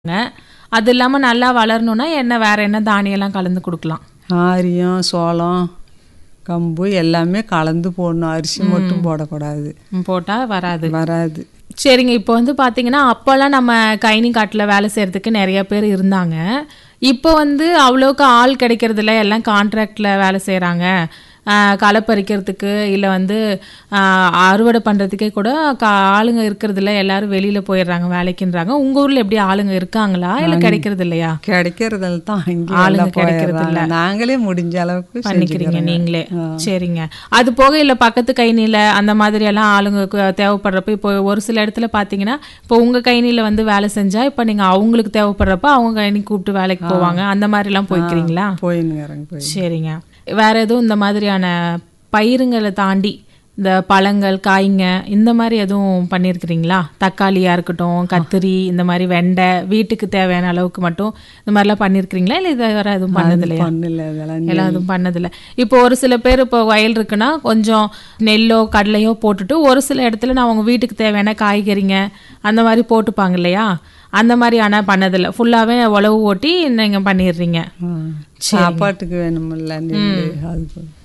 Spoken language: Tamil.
அது இல்லாம நல்லா வளரணும்னா என்ன வேற என்ன தானியம்லாம் கலந்து கொடுக்கலாம் ஆரியம் சோளம் கம்பு எல்லாமே கலந்து போடணும் அரிசி மட்டும் போடக்கூடாது ம், போட்டா வராது வராது சரிங்க இப்போ வந்து பாத்தீங்கன்னா அப்போல்லாம் நம்ம கைனி காட்டில் வேலை செய்யறதுக்கு நிறைய பேர் இருந்தாங்க இப்போ வந்து அவ்வளோக்கு ஆள் கிடைக்கிறதில்ல எல்லாம் கான்ட்ராக்டில் வேலை செய்கிறாங்க களை பறிக்கிறதுக்கு இல்லை வந்து ஆஹ், அறுவடை பண்ணுறதுக்கே கூட கா ஆளுங்க இருக்கிறதில்ல எல்லாரும் வெளியில் போயிடுறாங்க வேலைக்குன்றாங்க உங்கள் ஊரில் எப்படி ஆளுங்க இருக்காங்களா இல்லை கிடைக்கிறது இல்லையா கிடைக்கிறதுல தான் இங்கே ஆளுங்க எல்லாம் கிடைக்கிறது போயிடுறாங்க நாங்களே முடிஞ்ச அளவுக்கு பண்ணிக்கிறீங்க செஞ்சுக்கிறோங்க. நீங்களே சரிங்க அது போக இல்லை பக்கத்து கைனியில் அந்த மாதிரி எல்லாம் ஆளுங்க கு- தேவைப்படுறப்ப இப்போ ஒரு சில இடத்துல பார்த்தீங்கன்னா இப்போ உங்கள் கைனியில் வந்து வேலை செஞ்சா இப்போ நீங்கள் அவங்களுக்கு தேவைப்படுறப்ப அவங்க கைனி கூப்பிட்டு வேலைக்கு போவாங்க அந்த மாதிரிலாம் போய்க்கிறீங்களா போயினுங்கிறேங்க போய் சரிங்க வேற எதுவும் இந்த மாதிரியான பயிருங்களை தாண்டி இந்த பழங்கள் காய்ங்க இந்த மாதிரி எதுவும் பண்ணியிருக்கிறீங்களா தக்காளியாக இருக்கட்டும் கத்திரி இந்த மாதிரி வெண்டை வீட்டுக்கு தேவையான அளவுக்கு மட்டும் இந்த மாதிரிலாம் பண்ணியிருக்கிறீங்களா இல்லை இதை வேற எதுவும் பண்ணது இல்லையா பண்ணல இதெல்லாம் எல்லாம் எதுவும் பண்ணதில்ல இப்போ ஒரு சில பேர் இப்போ வயல் இருக்குன்னா கொஞ்சம் நெல்லோ கடலையோ போட்டுட்டு ஒரு சில இடத்துல நான் அவங்க வீட்டுக்கு தேவையான காய்கறிங்க அந்த மாதிரி போட்டுப்பாங்க இல்லையா அந்த மாதிரி ஆனால் பண்ணதில்ல ஃபுல்லாகவே உழவு ஓட்டி நீங்கள் பண்ணிடுறீங்க ஆ. சாப்பாட்டுக்கு வேணுமில்ல நெல் அது போதும்.